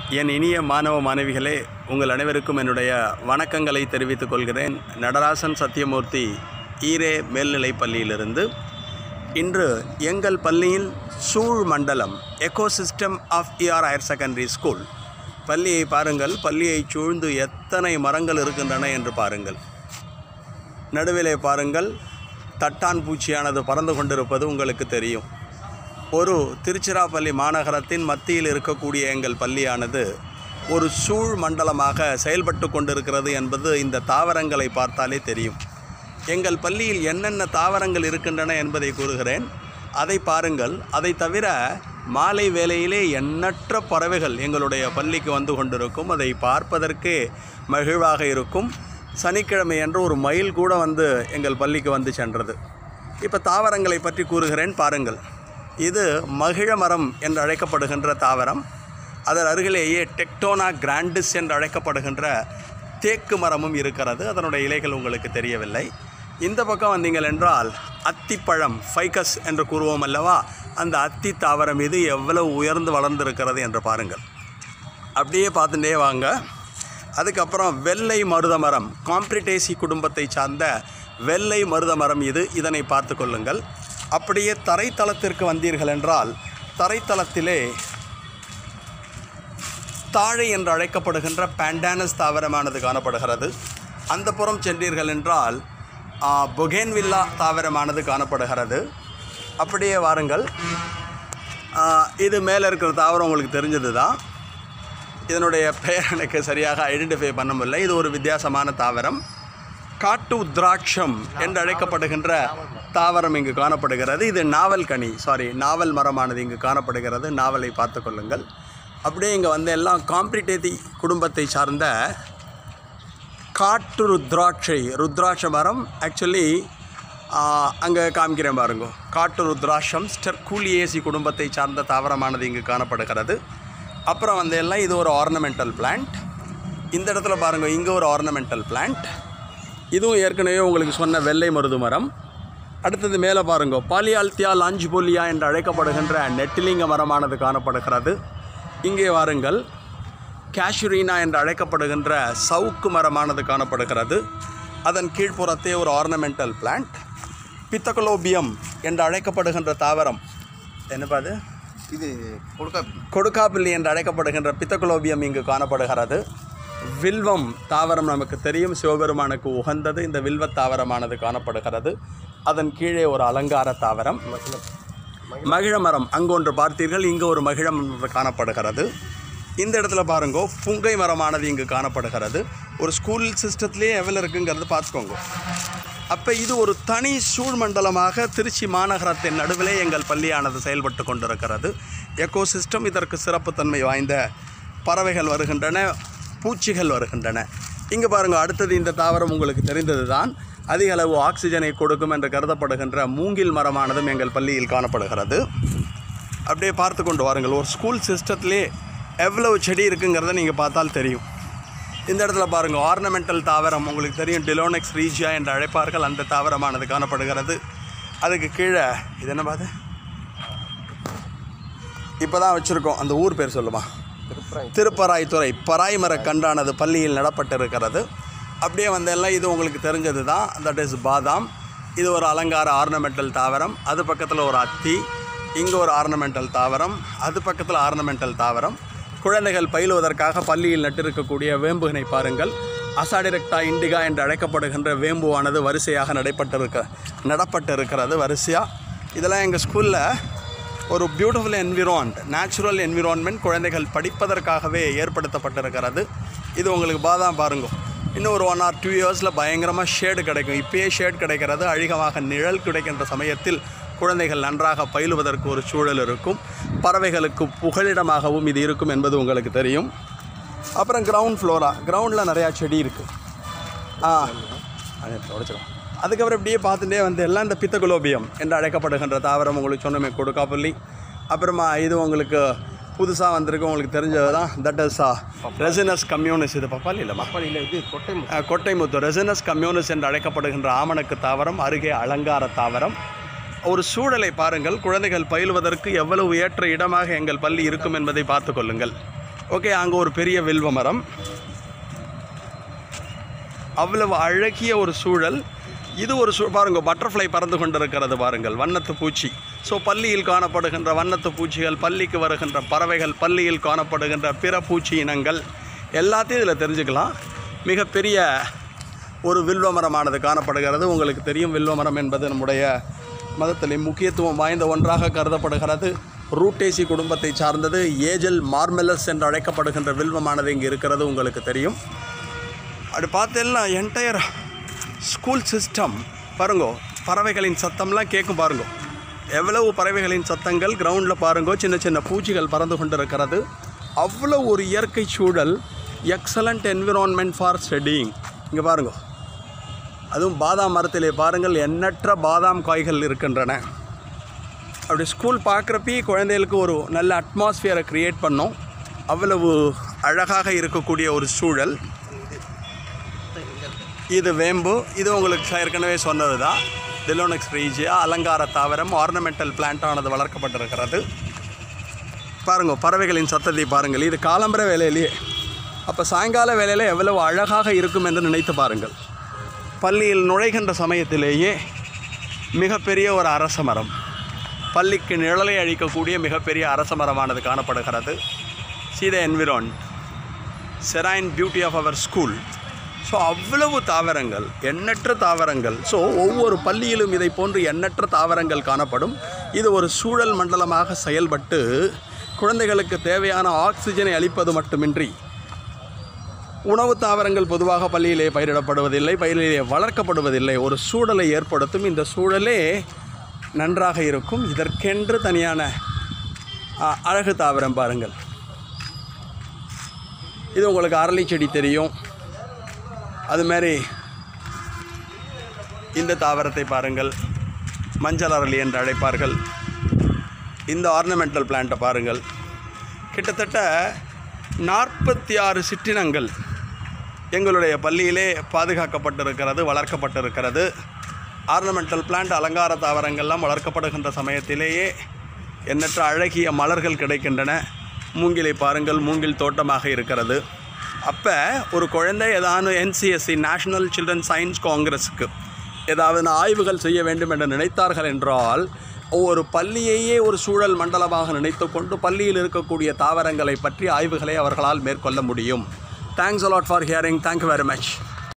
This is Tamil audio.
என் இனிய மாணவ மாணவிகளே உங்கள் அனைவருக்கும் என்னுடைய வணக்கங்களை தெரிவித்துக் கொள்கிறேன் நடராசன் சத்யமூர்த்தி ஈரே மேல்நிலைப் பள்ளியிலிருந்து இன்று எங்கள் பள்ளியில் சூழ் மண்டலம் ecosystem of ER higher secondary school பள்ளியை பாருங்கள் பள்ளியை சூழ்ந்து எத்தனை மரங்கள் இருக்கின்றன என்று பாருங்கள் நடுவிலே பாருங்கள் தட்டான் பூச்சியானது பறந்து கொண்டிருப்பது உங்களுக்கு தெரியும் ஒரு திருச்சிராப்பள்ளி மாநகரத்தின் மத்தியில் இருக்கக்கூடிய எங்கள் பள்ளியானது ஒரு சூழ் மண்டலமாக செயல்பட்டு கொண்டிருக்கிறது என்பது இந்த தாவரங்களை பார்த்தாலே தெரியும் எங்கள் பள்ளியில் என்னென்ன தாவரங்கள் இருக்கின்றன என்பதை கூறுகிறேன் அதை பாருங்கள் அதை தவிர மாலை வேளையிலே எண்ணற்ற பறவைகள் எங்களுடைய பள்ளிக்கு வந்து கொண்டிருக்கும் அதை பார்ப்பதற்கே மகிழ்வாக இருக்கும் சனிக்கிழமை அன்று ஒரு மயில் கூட வந்து எங்கள் பள்ளிக்கு வந்து சென்றது இப்போ தாவரங்களை பற்றி கூறுகிறேன் பாருங்கள் இது மகிழ மரம் என்று அழைக்கப்படுகின்ற தாவரம் அதன் அருகிலேயே டெக்டோனா கிராண்டிஸ் என்று அழைக்கப்படுகின்ற தேக்கு மரமும் இருக்கிறது அதனுடைய இலைகள் உங்களுக்கு தெரியவில்லை இந்த பக்கம் வந்தீங்கள் என்றால் அத்திப்பழம் ஃபைக்கஸ் என்று கூறுவோம் அல்லவா அந்த அத்தி தாவரம் இது எவ்வளவு உயர்ந்து வளர்ந்திருக்கிறது என்று பாருங்கள் அப்படியே பார்த்துட்டே வாங்க அதுக்கப்புறம் வெள்ளை மருத மரம் காம்ப்ரிட்டேசி குடும்பத்தை சார்ந்த வெள்ளை மருத மரம் இது இதனை பார்த்து கொள்ளுங்கள் அப்படியே தரைத்தளத்திற்கு வந்தீர்கள் என்றால் தரைத்தளத்திலே தாழை என்று அழைக்கப்படுகின்ற பேண்டானஸ் தாவரமானது காணப்படுகிறது அந்த புறம் சென்றீர்கள் என்றால் பொகேன்வில்லா தாவரமானது காணப்படுகிறது அப்படியே வாருங்கள் ஆ, இது மேலே இருக்கிற தாவரம் உங்களுக்கு தெரிஞ்சது தான் இதனுடைய பெயர் எனக்கு சரியாக ஐடென்டிஃபை பண்ண முடியல இது ஒரு வித்தியாசமான தாவரம் காட்டு உத்ராட்சம் என்று அழைக்கப்படுகின்ற தாவரம் இங்கு காணப்படுகிறது இது நாவல் கனி சாரி நாவல் மரமானது இங்கு காணப்படுகிறது நாவலை பார்த்து கொள்ளுங்கள் அப்படியே இங்கே வந்து எல்லாம் காம்ப்ரிட்டேதி குடும்பத்தை சார்ந்த காட்டு ருத்ராட்சை ருத்ராட்ச மரம் ஆக்சுவலி அங்கே காமிக்கிறேன் பாருங்க காட்டு ருத்ராட்சம் ஸ்டெர்கூலியேசி குடும்பத்தை சார்ந்த தாவரமானது இங்கு காணப்படுகிறது அப்புறம் வந்து எல்லாம் இது ஒரு ஆர்னமெண்டல் பிளான்ட் இந்த இடத்துல பாருங்கள் இங்கே ஒரு ஆர்னமெண்டல் பிளான்ட் இதுவும் ஏற்கனவே உங்களுக்கு சொன்ன வெள்ளை மருது மரம் அடுத்தது மேலே பாருங்க பாலியால்தியா லாஞ்சிபோலியா என்று அழைக்கப்படுகின்ற நெட்டிலிங்க மரமானது காணப்படுகிறது இங்கே வாருங்கள் கேஷுரீனா என்று அழைக்கப்படுகின்ற சவுக்கு மரமானது காணப்படுகிறது அதன் கீழ்ப்புறத்தே ஒரு ஆர்னமெண்டல் பிளான்ட் பித்தகலோபியம் என்று அழைக்கப்படுகின்ற தாவரம் என்னப்பா அது இது கொடுக்க கொடுக்காப்பிள்ளி என்று அழைக்கப்படுகின்ற பித்தகுலோபியம் இங்கு காணப்படுகிறது வில்வம் தாவரம் நமக்கு தெரியும் சிவபெருமானுக்கு உகந்தது இந்த வில்வ தாவரமானது காணப்படுகிறது அதன் கீழே ஒரு அலங்கார தாவரம் மகிழ மரம் அங்கு ஒன்று பார்த்தீர்கள் இங்கு ஒரு மகிழ மரம் காணப்படுகிறது இந்த இடத்துல பாருங்க புங்கை மரமானது இங்கு காணப்படுகிறது ஒரு ஸ்கூல் சிஸ்டத்துலேயே எவ்வளோ இருக்குங்கிறது பார்த்துக்கோங்க அப்போ இது ஒரு தனி சூழ்மண்டலமாக திருச்சி மாநகரத்தின் நடுவிலே எங்கள் பள்ளியானது செயல்பட்டு கொண்டிருக்கிறது எக்கோ சிஸ்டம் இதற்கு சிறப்புத்தன்மை வாய்ந்த பறவைகள் வருகின்றன பூச்சிகள் வருகின்றன இங்கே பாருங்கள் அடுத்தது இந்த தாவரம் உங்களுக்கு தெரிந்தது தான் அதிக அளவு ஆக்சிஜனை கொடுக்கும் என்று கருதப்படுகின்ற மூங்கில் மரமானதும் எங்கள் பள்ளியில் காணப்படுகிறது அப்படியே பார்த்து கொண்டு வாருங்கள் ஒரு ஸ்கூல் சிஸ்டத்திலே எவ்வளவு செடி இருக்குங்கிறத நீங்கள் பார்த்தால் தெரியும் இந்த இடத்துல பாருங்கள் ஆர்னமெண்டல் தாவரம் உங்களுக்கு தெரியும் டிலோனெக்ஸ் ரீஜியா என்று அழைப்பார்கள் அந்த தாவரமானது காணப்படுகிறது அதுக்கு கீழே இது என்ன பாது இப்போ தான் வச்சுருக்கோம் அந்த ஊர் பேர் சொல்லுமா திருப்பராய் திருப்பராய்த்துறை பராய்மர கன்றானது பள்ளியில் நடப்பட்டிருக்கிறது அப்படியே வந்தெல்லாம் இது உங்களுக்கு தெரிஞ்சது தான் தட் இஸ் பாதாம் இது ஒரு அலங்கார ஆர்னமெண்டல் தாவரம் அது பக்கத்தில் ஒரு அத்தி இங்கே ஒரு ஆர்னமெண்டல் தாவரம் அது பக்கத்தில் ஆர்னமெண்டல் தாவரம் குழந்தைகள் பயிலுவதற்காக பள்ளியில் நட்டிருக்கக்கூடிய வேம்புகினை பாருங்கள் அசாடிரெக்டா இண்டிகா என்று அழைக்கப்படுகின்ற வேம்புவானது வரிசையாக நடைபெற்றிருக்க நடப்பட்டிருக்கிறது வரிசையாக இதெல்லாம் எங்கள் ஸ்கூலில் ஒரு பியூட்டிஃபுல் என்விரான்மெண்ட் நேச்சுரல் என்விரான்மெண்ட் குழந்தைகள் படிப்பதற்காகவே ஏற்படுத்தப்பட்டிருக்கிறது இது உங்களுக்கு பாதாம் பாருங்க இன்னும் ஒரு ஒன் ஆர் டூ இயர்ஸில் பயங்கரமாக ஷேடு கிடைக்கும் இப்பயே ஷேட் கிடைக்கிறது அழிகமாக நிழல் கிடைக்கின்ற சமயத்தில் குழந்தைகள் நன்றாக பயிலுவதற்கு ஒரு சூழல் இருக்கும் பறவைகளுக்கு புகலிடமாகவும் இது இருக்கும் என்பது உங்களுக்கு தெரியும் அப்புறம் கிரவுண்ட் ஃப்ளோரா கிரவுண்டில் நிறையா செடி இருக்குது ஆ அதை உடைச்சிடும் அதுக்கப்புறம் இப்படியே பார்த்துட்டே வந்து எல்லாம் இந்த பித்தகுலோபியம் என்று அழைக்கப்படுகின்ற தாவரம் உங்களுக்கு சொன்னமே கொடுக்காப்பள்ளி அப்புறமா இது உங்களுக்கு புதுசாக வந்திருக்கு உங்களுக்கு தெரிஞ்சது தான் தட் இஸ் ரெசினஸ் கம்யூனிஸ் இது பப்பாளி இல்லைம்மா இல்லை இது கொட்டை மு- அஹ், கொட்டைமுத்து ரெசினஸ் கம்யூனிஸ் என்று அழைக்கப்படுகின்ற ஆமணக்கு தாவரம் அருகே அலங்கார தாவரம் ஒரு சூழலை பாருங்கள் குழந்தைகள் பயிலுவதற்கு எவ்வளவு ஏற்ற இடமாக எங்கள் பள்ளி இருக்கும் என்பதை பார்த்து கொள்ளுங்கள் ஓகே அங்கே ஒரு பெரிய வில்வ மரம் அவ்வளவு அழகிய ஒரு சூழல் இது ஒரு சூ பாருங்கள் பட்டர்ஃப்ளை பறந்து கொண்டிருக்கிறது பாருங்கள் வண்ணத்து பூச்சி ஸோ பள்ளியில் காணப்படுகின்ற வண்ணத்து பூச்சிகள் பள்ளிக்கு வருகின்ற பறவைகள் பள்ளியில் காணப்படுகின்ற பிற பூச்சி இனங்கள் எல்லாத்தையும் இதில் தெரிஞ்சுக்கலாம் மிகப்பெரிய ஒரு வில்வ மரமானது காணப்படுகிறது உங்களுக்கு தெரியும் வில்வ மரம் என்பது நம்முடைய மதத்திலே முக்கியத்துவம் வாய்ந்த ஒன்றாக கருதப்படுகிறது ரூட்டேசி குடும்பத்தை சார்ந்தது ஏஜல் மார்மெலஸ் என்று அழைக்கப்படுகின்ற வில்வமானது இங்கே இருக்கிறது உங்களுக்கு தெரியும் அப்படி பார்த்தேன்னா என்டையர் ஸ்கூல் சிஸ்டம் பாருங்கோ பறவைகளின் சத்தம்லாம் கேட்கும் பாருங்கோ எவ்வளவு பறவைகளின் சத்தங்கள் கிரவுண்டில் பாருங்கோ சின்ன சின்ன பூச்சிகள் பறந்து கொண்டிருக்கிறது அவ்வளோ ஒரு இயற்கை சூழல் எக்ஸலண்ட் என்விரான்மெண்ட் ஃபார் ஸ்டடியிங் இங்கே பாருங்கோ அதுவும் பாதாம் மரத்திலே பாருங்கள் எண்ணற்ற பாதாம் காய்கள் இருக்கின்றன அப்படி ஸ்கூல் பார்க்குறப்பே குழந்தைகளுக்கு ஒரு நல்ல அட்மாஸ்ஃபியரை க்ரியேட் பண்ணோம் அவ்வளவு அழகாக இருக்கக்கூடிய ஒரு சூழல் இது வேம்பு இது உங்களுக்கு ஏற்கனவே சொன்னது தான் டிலோனக்ஸ் ரீஜியா அலங்கார தாவரம் ஆர்னமெண்டல் பிளான்ட்டானது வளர்க்கப்பட்டிருக்கிறது பாருங்க பறவைகளின் சத்தத்தை பாருங்கள் இது காலம்பர வேலையிலேயே அப்போ சாயங்கால வேலையில் எவ்வளவு அழகாக இருக்கும் என்று நினைத்து பாருங்கள் பள்ளியில் நுழைகின்ற சமயத்திலேயே மிகப்பெரிய ஒரு அரச மரம் பள்ளிக்கு நிழலை அழிக்கக்கூடிய மிகப்பெரிய அரச மரமானது காணப்படுகிறது சீத environ serene beauty of our school so அவ்வளவு தாவரங்கள் எண்ணற்ற தாவரங்கள் ஸோ ஒவ்வொரு பள்ளியிலும் இதை போன்று எண்ணற்ற தாவரங்கள் காணப்படும் இது ஒரு சூழல் மண்டலமாக செயல்பட்டு குழந்தைகளுக்கு தேவையான ஆக்சிஜனை அளிப்பது மட்டுமின்றி உணவு தாவரங்கள் பொதுவாக பள்ளியிலே பயிரிடப்படுவதில்லை பயிரிலே வளர்க்கப்படுவதில்லை ஒரு சூழலை ஏற்படுத்தும் இந்த சூழலே நன்றாக இருக்கும் இதற்கென்று தனியான ஆ, அழகு தாவரம் பாருங்கள் இது உங்களுக்கு அரளி செடி தெரியும் அது மாதிரி இந்த தாவரத்தை பாருங்கள் மஞ்சள் அரளி என்று அழைப்பார்கள் இந்த ஆர்னமெண்டல் பிளான்ட்டை பாருங்கள் கிட்டத்தட்ட நாற்பத்தி ஆறு சிற்றினங்கள் எங்களுடைய பள்ளியிலே பாதுகாக்கப்பட்டிருக்கிறது வளர்க்கப்பட்டிருக்கிறது ஆர்னமெண்டல் பிளான்ட் அலங்கார தாவரங்கள்லாம் வளர்க்கப்படுகின்ற சமயத்திலேயே எண்ணற்ற அழகிய மலர்கள் கிடைக்கின்றன மூங்கிலை பாருங்கள் மூங்கில் தோட்டமாக இருக்கிறது அப்போ ஒரு குழந்தை ஏதாவது என்சிஎஸ்சி நேஷனல் சில்ட்ரன் சயின்ஸ் காங்கிரஸுக்கு ஏதாவது நான் ஆய்வுகள் செய்ய வேண்டும் என்று நினைத்தார்கள் என்றால் ஒரு பள்ளியையே ஒரு சூழல் மண்டலமாக நினைத்துக்கொண்டு பள்ளியில் இருக்கக்கூடிய தாவரங்களை பற்றி ஆய்வுகளை அவர்களால் மேற்கொள்ள முடியும் thanks a lot for hearing thank you very much